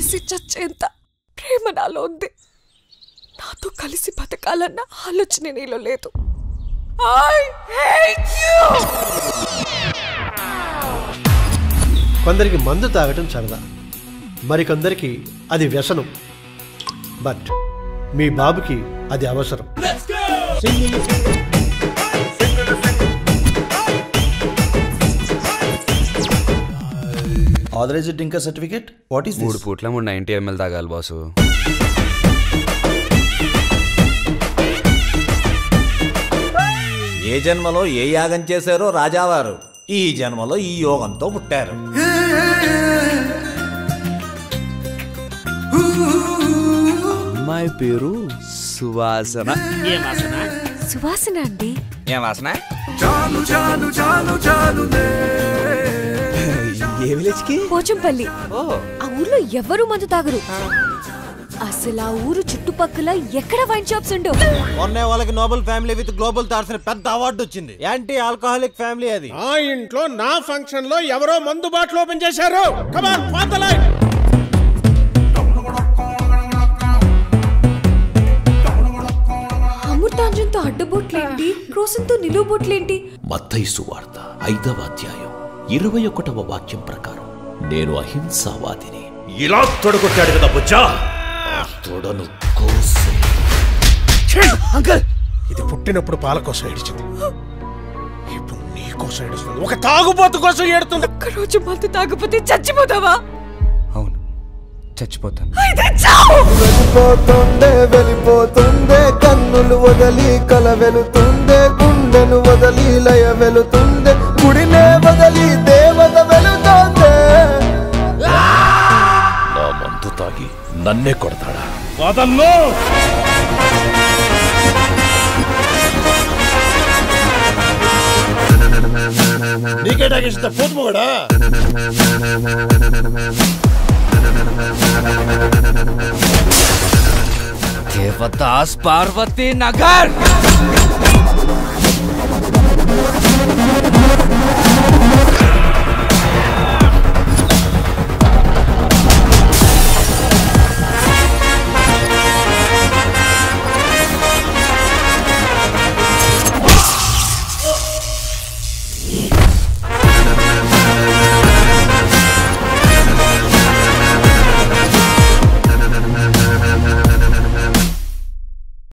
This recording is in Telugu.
కలిసి చచ్చేంత ప్రేమ నాలో ఉంది నాతో కలిసి బతకాలన్న ఆలోచన నీలో లేదు I hate you! కొందరికి మందు తాగటం సరదా మరికొందరికి అది వ్యసనం బట్ మీ బాబుకి అది అవసరం authorized drinker certificate what is మూడు పూట్ల మూడు నైంటీ ఎంఎల్ తాగాలి బాసు ఏ జన్మలో ఏ యాగం చేశారో రాజావారు ఈ జన్మలో ఈ యోగంతో పుట్టారు అమ్మాయి పేరు సువాసన సువాసన అండి ఏం వాసన ఏ విలేజ్ కి పోచంపల్లి ఆ ఊర్లో ఎవరు మందు తాగరు అసలు ఆ ఊరు చుట్టుపక్కల ఎక్కడ వైన్ షాప్స్ ఉండవు మొన్నే వాళ్ళకి Nobel family with global thoughts అనే పెద్ద అవార్డు వచ్చింది యాంటీ ఆల్కహాలిక్ ఫ్యామిలీ అది ఆ ఇంట్లో నా ఫంక్షన్ లో ఎవరో మందు బాటిల్ ఓపెన్ చేశారు కమాన్ పాత లైన్ అమృతాంజన్తో అడ్డబొట్లేంటి క్రోసంతో నిలువు బొట్లేంటి మత్తయి సువార్త ఐదవ అధ్యాయం ఇరవై ఒకటవ వాక్యం ప్రకారం నేను అహింసావాదిని ఇలా తొడగొట్టాడు కదా బుజ్జా ఆ తొడను కోసి అంకల్ ఇది పుట్టినప్పుడు పాల కోసం ఏడిచింది ఇప్పుడు నీ కోసం ఏడుస్తుంది ఒక తాగుబోతు కోసం ఏడుతుంది ఒక్కరోజు మందు తాగకపోతే చచ్చిపోతావా అవును చచ్చిపోతాను అయితే చావు వెళ్ళిపోతుందే వెళ్ళిపోతుందే కన్నులు వదలి కల వెలుతుందే గుండెను వదలి లయ వెలుతుందే గుడినే వదలి దేవత వెలుతోందే నా మందు తాగి నన్నే కొడతాడా నీకే తాగేసిన పోతు కూడా దేవదాస్ పార్వతీ నగర్